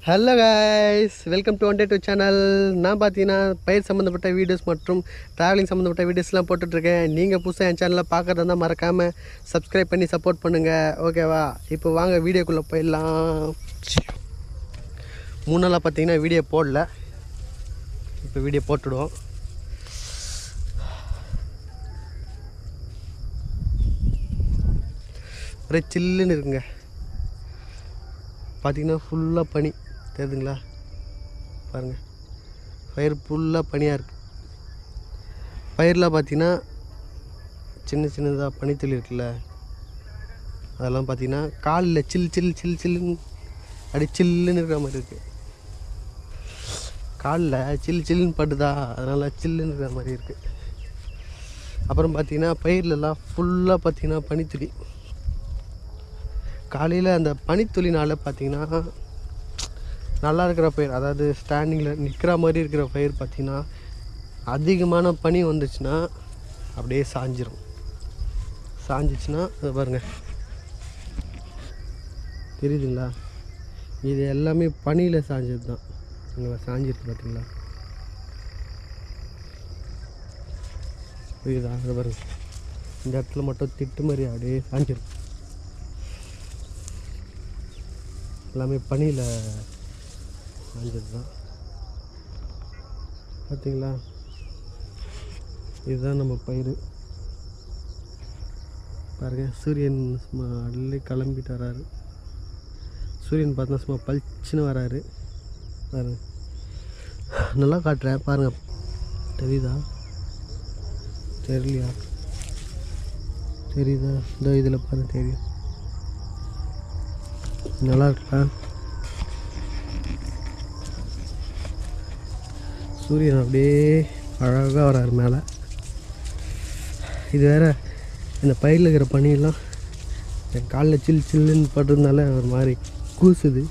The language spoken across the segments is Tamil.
Hello guys welcome to one day two channel நான் பார்த்தீங்கன்னா பயிர் சம்மந்தப்பட்ட வீடியோஸ் மற்றும் ட்ராவலிங் சம்மந்தப்பட்ட வீடியோஸ்லாம் போட்டுட்ருக்கேன் நீங்கள் புதுசாக என் சேனலில் பார்க்குறதா இருந்தால் மறக்காமல் சப்ஸ்கிரைப் பண்ணி சப்போர்ட் பண்ணுங்கள் ஓகேவா இப்போ வாங்க வீடியோக்குள்ளே போயிடலாம் மூணு நாளாக பார்த்தீங்கன்னா வீடியோ போடல இப்போ வீடியோ போட்டுடுவோம் ஒரே சில்லுன்னு இருக்குங்க பார்த்தீங்கன்னா ஃபுல்லாக பனி தெரியுதுங்களா பாருங்கள் பயிர் ஃபுல்லாக பனியாக இருக்குது பயிரில் பார்த்தீங்கன்னா சின்ன சின்னதாக பனித்துளி இருக்குல்ல அதெல்லாம் பார்த்தீங்கன்னா காலில் சில் சில் சில் சில்லுன்னு அப்படி சில்லுன்னு இருக்கிற மாதிரி இருக்குது காலில் சில் சில்லுன்னு படுதா அதனால் சில்லுன்னு இருக்கிற மாதிரி இருக்குது அப்புறம் பார்த்தீங்கன்னா பயிர்லலாம் ஃபுல்லாக பார்த்தீங்கன்னா பனித்துளி காலையில் அந்த பனித்துளினால் பார்த்தீங்கன்னா நல்லா இருக்கிற பயிர் அதாவது ஸ்டாண்டிங்கில் நிற்கிற மாதிரி இருக்கிற பயிர் பார்த்தீங்கன்னா அதிகமான பனி வந்துச்சுன்னா அப்படியே சாஞ்சிரும் சாஞ்சிச்சுன்னா இதை பாருங்க தெரியுதுங்களா இது எல்லாமே பனியில் சாஞ்சது தான் இங்கே சாஞ்சிருக்கு பார்த்தீங்களா புரியுதா இதை பாருங்க இந்த இடத்துல மட்டும் திட்டு மாதிரி அப்படியே சாஞ்சிரும் எல்லாமே பனியில் காஞ்சது தான் பார்த்தீங்களா இதுதான் நம்ம பயிர் பாருங்க சூரியன் சும்மா அள்ளி கிளம்பிட்டு வராரு சூரியன் பார்த்தா சும்மா பளிச்சுன்னு வராரு பாருங்க நல்லா காட்டுறேன் பாருங்க தெரியுதா தெரியலையா தெரியுதா இதோ இதில் பாருங்க தெரியும் நல்லா இருக்கா சூரியன் அப்படியே அழகாக வராரு மேலே இது வேற இந்த பயிரில் இருக்கிற பனியெல்லாம் என் காலில் சில் சில்லுன்னு படுறதுனால ஒரு மாதிரி கூசுது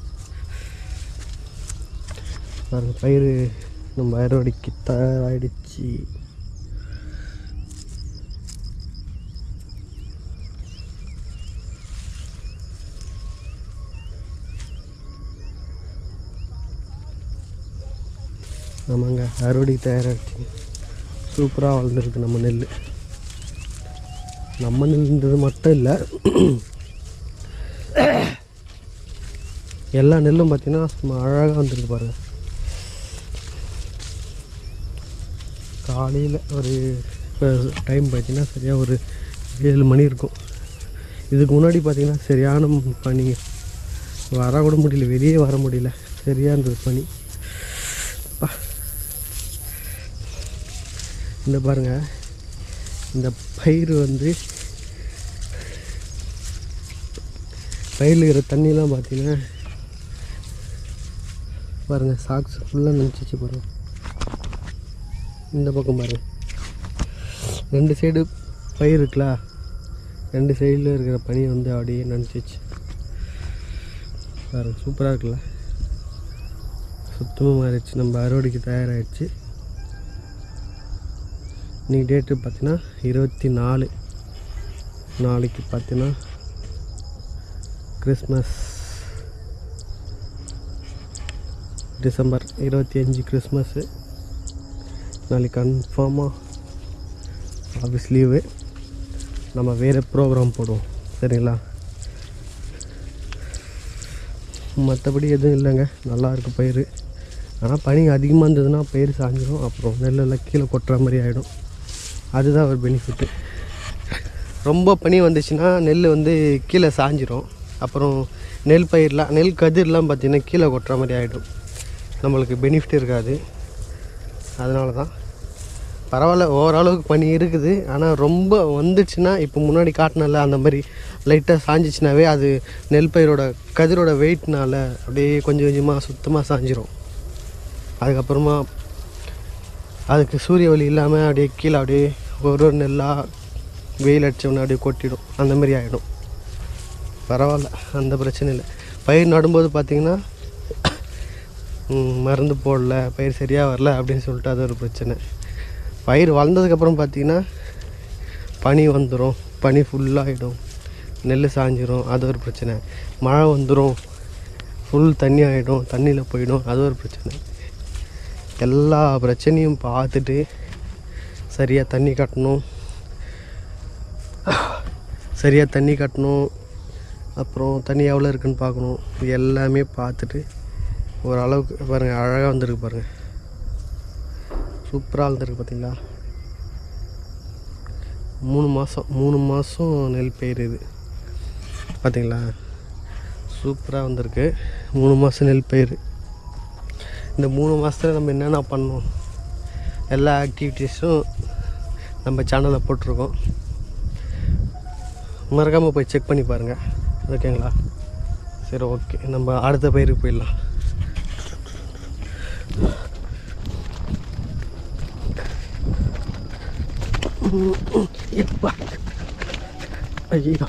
பாருங்க பயிர் நம்ம அறுவடைக்கு தயாராகிடுச்சு ஆமாங்க அறுவடைக்கு தயாராகிடுச்சு சூப்பராக வளர்ந்துருக்கு நம்ம நெல் நம்ம நெல்ன்றது மட்டும் இல்லை எல்லா நெல்லும் பார்த்தீங்கன்னா சும்மா அழகாக வந்திருக்கு பாருங்கள் காலையில் ஒரு இப்போ டைம் பார்த்தீங்கன்னா சரியாக ஒரு ஏழு மணி இருக்கும் இதுக்கு முன்னாடி பார்த்தீங்கன்னா சரியான பனி வர கூட முடியல வெளியே வர முடியல சரியாக இருந்தது பனி அப்பா. இந்த பாருங்க இந்த பயிர் வந்து பயிரில் இருக்கிற தண்ணியெலாம் பார்த்தீங்கன்னா பாருங்கள் சாக்ஸ் ஃபுல்லாக நினச்சிச்சு பாருங்க இந்த பக்கம் பாருங்க ரெண்டு சைடு பயிர் இருக்குல்ல ரெண்டு சைடில் இருக்கிற பனி வந்து அப்படியே நினச்சிச்சு பாருங்க சூப்பராக இருக்குல்ல சுத்தமாக மாறிடுச்சு நம்ம அறுவடைக்கு தயாராகிடுச்சு இன்றைக்கி டேட்டு பார்த்தீங்கன்னா இருபத்தி நாலு நாளைக்கு பார்த்தீங்கன்னா கிறிஸ்மஸ் டிசம்பர் இருபத்தி அஞ்சு கிறிஸ்மஸ்ஸு நாளைக்கு கன்ஃபார்மாக ஆஃபீஸ் லீவு நம்ம வேறு ப்ரோக்ராம் போடுவோம் சரிங்களா மற்றபடி எதுவும் இல்லைங்க நல்லா இருக்கு பயிர் ஆனால் பனி அதிகமாக இருந்ததுன்னா பயிர் சாஞ்சிரும் அப்புறம் நெல்லெல்லாம் கீழே கொட்டுற மாதிரி ஆகிடும் அதுதான் ஒரு பெனிஃபிட்டு ரொம்ப பனி வந்துச்சுன்னா நெல் வந்து கீழே சாஞ்சிரும் அப்புறம் நெல் பயிர்லாம் நெல் கதிர்லாம் பார்த்திங்கன்னா கீழே கொட்டுற மாதிரி ஆகிடும் நம்மளுக்கு பெனிஃபிட் இருக்காது அதனால தான் பரவாயில்ல ஓரளவுக்கு பனி இருக்குது ஆனால் ரொம்ப வந்துச்சுன்னா இப்போ முன்னாடி காட்டினல அந்த மாதிரி லைட்டாக சாஞ்சிச்சுனாவே அது நெல் பயிரோட கதிரோட வெயிட்னால அப்படியே கொஞ்சம் கொஞ்சமாக சுத்தமாக சாஞ்சிரும் அதுக்கப்புறமா அதுக்கு சூரிய ஒளி இல்லாமல் அப்படியே கீழே அப்படியே ஒரு ஒரு நெல்லாக வெயில் அடித்தோடனே அப்படியே கொட்டிடும் அந்த மாதிரி ஆகிடும் பரவாயில்ல அந்த பிரச்சனை இல்லை பயிர் நடும்போது பார்த்திங்கன்னா ம், மருந்து போடல பயிர் சரியாக வரல அப்படின்னு சொல்லிட்டு அது ஒரு பிரச்சனை பயிர் வளர்ந்ததுக்கப்புறம் பார்த்தீங்கன்னா பனி வந்துடும் பனி ஃபுல்லாகிடும் நெல் சாஞ்சிரும் அது ஒரு பிரச்சனை மழை வந்துடும் ஃபுல் தண்ணி ஆகிடும் தண்ணியில் போயிடும் அது ஒரு பிரச்சனை எல்லா பிரச்சனையும் பார்த்துட்டு சரியாக தண்ணி கட்டணும் சரியாக தண்ணி கட்டணும் அப்புறம் தண்ணி எவ்வளோ இருக்குன்னு பார்க்கணும் இது எல்லாமே பார்த்துட்டு ஓரளவுக்கு பாருங்கள் அழகாக வந்திருக்கு பாருங்கள் சூப்பராக வந்திருக்கு பார்த்தீங்களா மூணு மாதம் மூணு மாதம் நெல் பயிர் இது பார்த்தீங்களா சூப்பராக வந்திருக்கு மூணு மாதம் நெல் பயிர் இந்த மூணு மாதத்தில் நம்ம என்னென்ன பண்ணோம் எல்லா ஆக்டிவிட்டீஸும் நம்ம சேனலில் போட்டிருக்கோம் மறக்காமல் போய் செக் பண்ணி பாருங்கள் ஓகேங்களா சரி ஓகே நம்ம அடுத்த பயிருக்கு போயிடலாம் எப்பா ஐயோ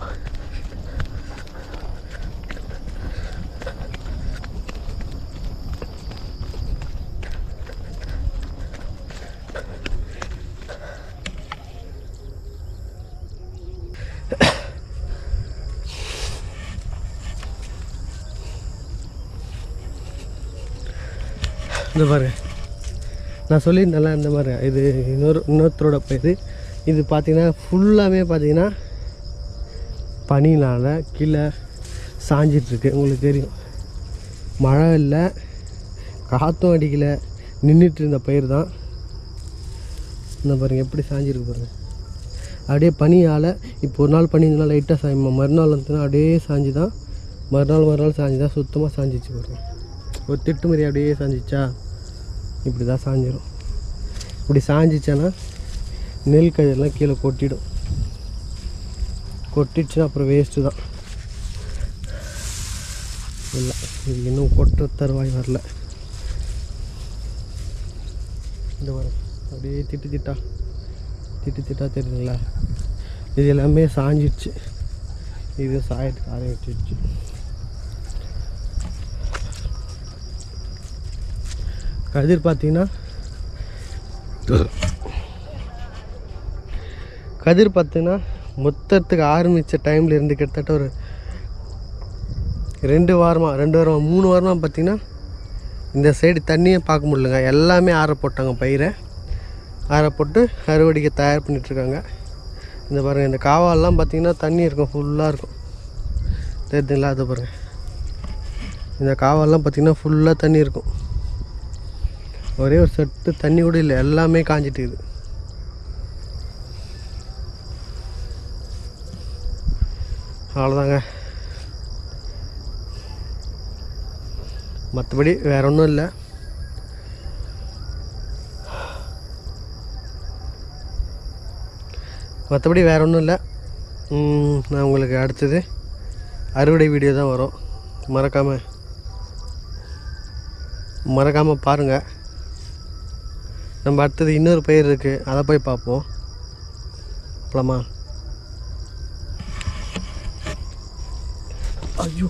இந்த பாருங்க நான் சொல்லியிருந்தேன்ல இந்த மாதிரி இது இன்னொரு இன்னொருத்தரோட பயிர் இது பார்த்தீங்கன்னா ஃபுல்லாகவே பார்த்தீங்கன்னா பனினால் கீழே சாஞ்சிட்ருக்கு உங்களுக்கு தெரியும் மழை இல்லை காற்றும் அடிக்கலை நின்றுட்டு இருந்த பயிர் தான் இந்த பாருங்க எப்படி சாஞ்சிருக்கு பாருங்க அப்படியே பனியால் இப்போ ஒரு நாள் பனி இருந்தால் லைட்டாக சாயுமா மறுநாள் வந்துன்னா அப்படியே சாஞ்சு தான் மறுநாள் மறுநாள் சாஞ்சு தான் சுத்தமாக சாஞ்சிச்சு பாருங்க ஒரு திட்டு மாதிரி அப்படியே சாஞ்சிச்சா இப்படி தான் சாஞ்சிரும் இப்படி சாஞ்சிச்சானா நெல் கதிரெல்லாம் கீழே கொட்டிடும் கொட்டிடுச்சுன்னா அப்புறம் வேஸ்ட்டு தான் இல்லை இது இன்னும் கொட்டுற தருவாய் வரல இந்த வர அப்படியே திட்டு திட்டா திட்டு திட்டா தெரியுதுங்களா இது எல்லாமே சாஞ்சிடுச்சு இது சாயத்துக்கு ஆரம்பிச்சிடுச்சு கதிர் பார்த்தீங்கன்னா கதிர் பார்த்தீங்கன்னா மொத்தத்துக்கு ஆரம்பித்த டைமில் இருந்து கிட்டத்தட்ட ஒரு ரெண்டு வாரமாக ரெண்டு வாரமாக மூணு வாரமாக பார்த்தீங்கன்னா இந்த சைடு தண்ணியே பார்க்க முடியலங்க எல்லாமே ஆற போட்டாங்க பயிரை ஆற போட்டு அறுவடைக்கு தயார் பண்ணிகிட்ருக்காங்க இந்த பாருங்கள் இந்த காவாலெலாம் பார்த்தீங்கன்னா தண்ணி இருக்கும் ஃபுல்லாக இருக்கும் தெரியுதுங்களா அதை பாருங்கள் இந்த காவாலெலாம் பார்த்தீங்கன்னா ஃபுல்லாக தண்ணி இருக்கும் ஒரே ஒரு சொட்டு தண்ணி கூட இல்லை எல்லாமே காஞ்சிட்டு இருக்குது அவ்வளோதாங்க மற்றபடி வேற ஒன்றும் இல்லை மற்றபடி வேற ஒன்றும் இல்லை ம், நான் உங்களுக்கு அடுத்தது அறுவடை வீடியோ தான் வரும் மறக்காமல் மறக்காமல் பாருங்கள் நம்ம அடுத்தது இன்னொரு பயிர் இருக்குது அதை போய் பார்ப்போம் போலாமா ஐயோ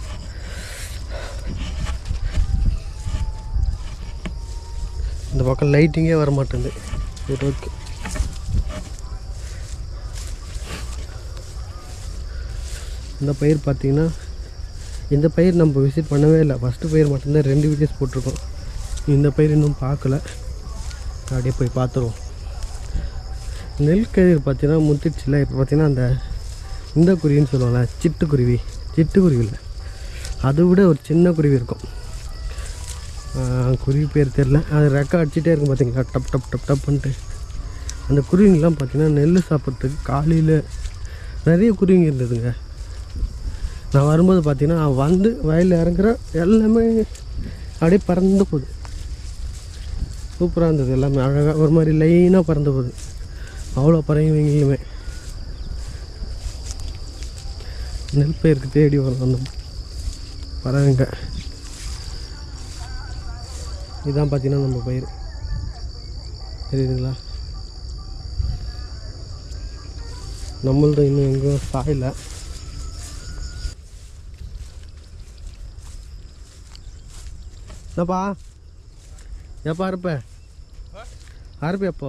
இந்த பக்கம் லைட்டிங்கே வர மாட்டேங்குது சரி ஓகே இந்த பயிர் பார்த்தீங்கன்னா இந்த பயிர் நம்ம விசிட் பண்ணவே இல்லை ஃபஸ்ட்டு பயிர் மட்டும்தான் ரெண்டு வீடியோஸ் போட்டிருக்கோம் இந்த பயிர் இன்னும் பார்க்கல அப்படியே போய் பார்த்துருவோம் நெல் கதிர் பார்த்தீங்கன்னா முத்திடுச்சுல இப்போ பார்த்தீங்கன்னா அந்த இந்த குருவின்னு சொல்லுவாங்கள்ல சிட்டுக்குருவி சிட்டுக்குருவி இல்லை அதை விட ஒரு சின்ன குருவி இருக்கும் ஆஹ் குருவி பேர் தெரில அது ரெக்கை அடிச்சிட்டே இருக்கும் பார்த்தீங்களா டப் டப் டப் டப்புன்ட்டு அந்த குருவிங்கெல்லாம் பார்த்தீங்கன்னா நெல் சாப்பிட்றதுக்கு காலையில் நிறைய குருவிங்க இருந்ததுங்க நான் வரும்போது பார்த்தீங்கன்னா நான் வந்து வயலில் இறங்குற எல்லாமே அப்படியே பறந்து போகுது சூப்பராக இருந்தது எல்லாமே அழகாக ஒரு மாதிரி லைனாக பறந்து போகுது அவ்வளோ பறவைங்களுமே நெல் பயிருக்கு தேடி வரும் அந்த பறவைங்க இதான் பார்த்தீங்கன்னா நம்ம பயிர் தெரியுதுங்களா நம்மள்ட்ட இன்னும் எங்கேயும் சாயலை என்னப்பா எப்போ அறுப்ப அறுப்பு எப்போ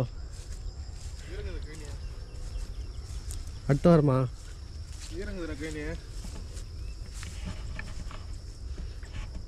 அடுத்த வாரமா ஈரங்குதுடா கேணி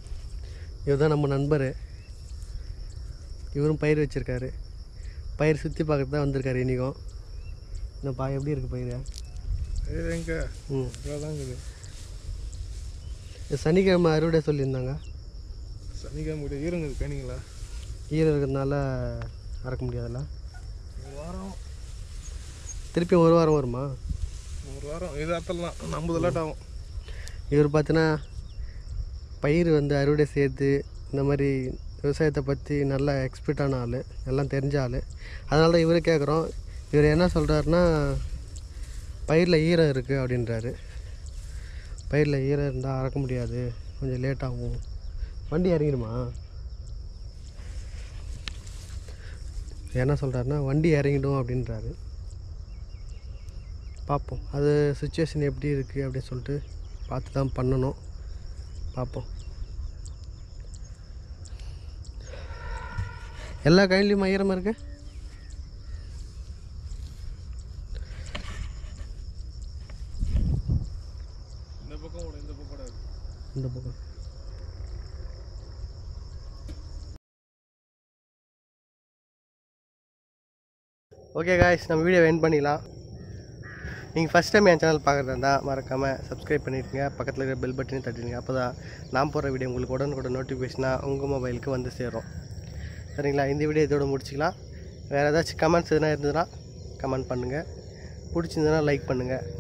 இவர் தான் நம்ம நண்பர் இவரும் பயிர் வச்சுருக்காரு பயிர் சுற்றி பார்க்க தான் வந்திருக்காரு இன்றைக்கும் என்னப்பா எப்படி இருக்குது பயிர் இது எங்க ம் இவ்வளோதாங்குது இது சனிக்கிழமை அறுவடை சொல்லியிருந்தாங்க சனிக்கிழமை கூட ஈரங்குது கணிங்களா ஈரம் இருக்கிறதுனால அறக்க முடியாதுல்ல ஒரு வாரம் திருப்பி ஒரு வாரம் வருமா ஒரு வாரம் இது அத்தலாம் ஐம்பது லேட் ஆகும் இவர் பார்த்தீங்கன்னா பயிர் வந்து அறுவடை செய்து இந்த மாதிரி விவசாயத்தை பற்றி நல்லா எக்ஸ்பர்ட்டான ஆள் எல்லாம் தெரிஞ்ச ஆள் அதனால தான் இவரை கேட்குறோம் இவர் என்ன சொல்கிறாருன்னா பயிரில் ஈரம் இருக்குது அப்படின்றாரு பயிரில் ஈரம் இருந்தால் அறக்க முடியாது கொஞ்சம் லேட் ஆகும் வண்டி இறங்கிடுமா என்ன சொல்கிறாருன்னா வண்டி இறங்கிடும் அப்படின்றாரு பார்ப்போம் அது சுச்சுவேஷன் எப்படி இருக்குது அப்படின்னு சொல்லிட்டு பார்த்து தான் பண்ணணும் பார்ப்போம் எல்லா கையிலையும் ஈரமாக இருக்கு இந்த பக்கம் கூட இந்த பக்கம் கூட இருக்கு. இந்த பக்கம் ஓகே காய்ஸ் நம்ம வீடியோ என் பண்ணிடலாம் நீங்கள் ஃபஸ்ட் டைம் என் சேனல் பார்க்குறதா இருந்தால் மறக்காமல் சப்ஸ்கிரைப் பண்ணிடுங்க பக்கத்தில் இருக்கிற பெல் பட்டனையும் தட்டிடுங்க அப்போ தான் நான் போடுற வீடியோ உங்களுக்கு உடனுக்குடன் நோட்டிஃபிகேஷனாக உங்கள் மொபைலுக்கு வந்து சேரும் சரிங்களா இந்த வீடியோ இதோட முடிச்சிக்கலாம் வேறு ஏதாச்சும் கமெண்ட்ஸ் எதுனா இருந்ததுன்னா கமெண்ட் பண்ணுங்கள் பிடிச்சிருந்ததுன்னா லைக் பண்ணுங்கள்